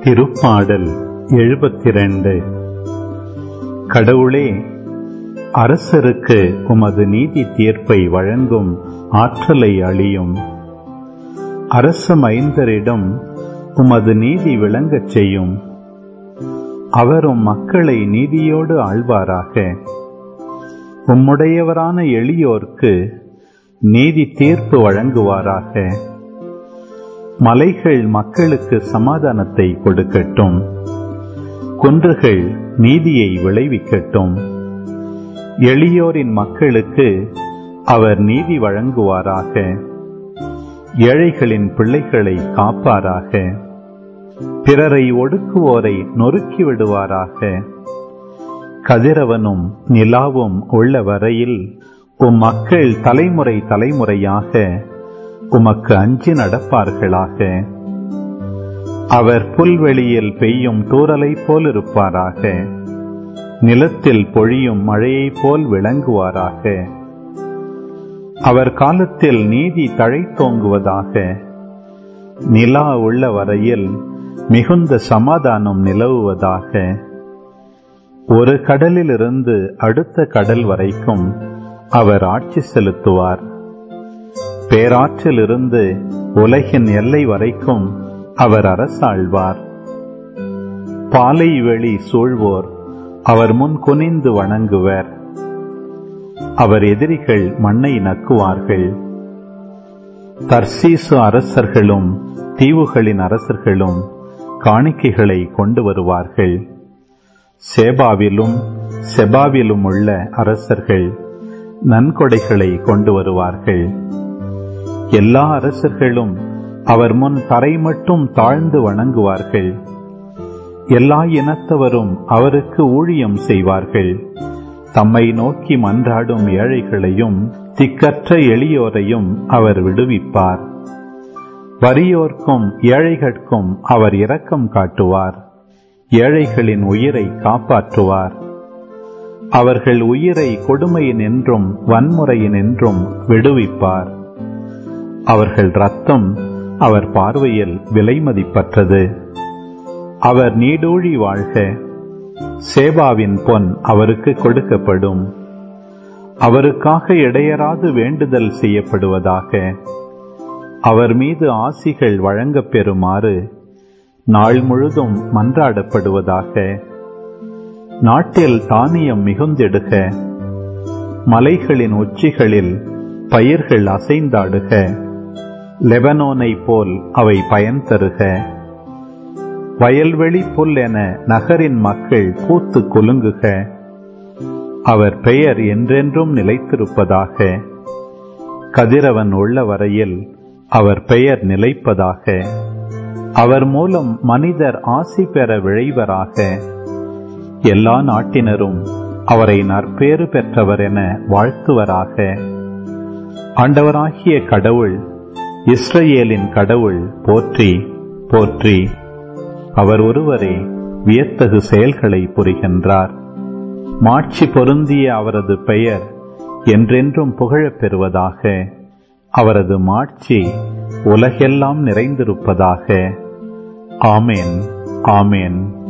திருப்பாடல் எழுபத்திரண்டு கடவுளே அரசருக்கு உமது நீதி தீர்ப்பை வழங்கும் ஆற்றலை அளியும் அரச மைந்தரிடம் உமது நீதி விளங்கச் செய்யும் அவரும் மக்களை நீதியோடு ஆழ்வாராக உம்முடையவரான எளியோர்க்கு நீதி தீர்ப்பு வழங்குவாராக மலைகள் மக்களுக்கு சமாதானத்தை கொடுக்கட்டும் குன்றுகள் நீதியை விளைவிக்கட்டும் எளியோரின் மக்களுக்கு அவர் நீதி வழங்குவாராக ஏழைகளின் பிள்ளைகளை காப்பாராக பிறரை ஒடுக்குவோரை நொறுக்கி விடுவாராக கதிரவனும் நிலாவும் உள்ள வரையில் உம் மக்கள் தலைமுறை தலைமுறையாக உமக்கு அஞ்சி நடப்பார்களாக அவர் புல்வெளியில் பெய்யும் தூறலை போல் இருப்பாராக நிலத்தில் பொழியும் மழையைப் போல் விளங்குவாராக அவர் காலத்தில் நீதி தழைத்தோங்குவதாக நிலா உள்ள வரையில் மிகுந்த சமாதானம் நிலவுவதாக ஒரு கடலிலிருந்து அடுத்த கடல் வரைக்கும் அவர் ஆட்சி செலுத்துவார் பேராற்றிலிருந்து உலகின் எல்லை வரைக்கும் அவர் அரசாழ்வார் பாலை வெளி சூழ்வோர் அவர் முன் குனிந்து வணங்குவர் அவர் எதிரிகள் மண்ணை நக்குவார்கள் தர்சீசு அரசர்களும் தீவுகளின் அரசர்களும் காணிக்கைகளை கொண்டு வருவார்கள் சேபாவிலும் செபாவிலும் உள்ள அரசர்கள் நன்கொடைகளை கொண்டு வருவார்கள் எல்லா அரசர்களும் அவர் முன் தரை மட்டும் தாழ்ந்து வணங்குவார்கள் எல்லா இனத்தவரும் அவருக்கு ஊழியம் செய்வார்கள் தம்மை நோக்கி மன்றாடும் ஏழைகளையும் திக்கற்ற எளியோரையும் அவர் விடுவிப்பார் வறியோர்க்கும் ஏழைகட்கும் அவர் இரக்கம் காட்டுவார் ஏழைகளின் உயிரை காப்பாற்றுவார் அவர்கள் உயிரை கொடுமையினின்றும் வன்முறையினின்றும் விடுவிப்பார் அவர்கள் ரத்தம் அவர் பார்வையில் விலைமதிப்பற்றது அவர் நீடூழி வாழ்க சேபாவின் பொன் அவருக்கு கொடுக்கப்படும் அவருக்காக இடையராது வேண்டுதல் செய்யப்படுவதாக அவர் மீது ஆசிகள் வழங்கப் பெறுமாறு நாள் முழுதும் மன்றாடப்படுவதாக நாட்டில் தானியம் மிகுந்திடுக மலைகளின் உச்சிகளில் பயிர்கள் அசைந்தாடுக லெபனோனை போல் அவை பயன் தருக வயல்வெளி புல் என நகரின் மக்கள் கூத்து குலுங்குக அவர் பெயர் என்றென்றும் நிலைத்திருப்பதாக கதிரவன் உள்ள வரையில் அவர் பெயர் நிலைப்பதாக அவர் மூலம் மனிதர் ஆசி பெற விழைவராக எல்லா நாட்டினரும் அவரை நற்பேறு பெற்றவர் என வாழ்த்துவராக ஆண்டவராகிய கடவுள் இஸ்ரேலின் கடவுள் போற்றி போற்றி அவர் ஒருவரே வியத்தகு செயல்களை புரிகின்றார் மாட்சி பொருந்திய அவரது பெயர் என்றென்றும் புகழப் பெறுவதாக அவரது மாட்சி உலகெல்லாம் நிறைந்திருப்பதாக ஆமேன் ஆமேன்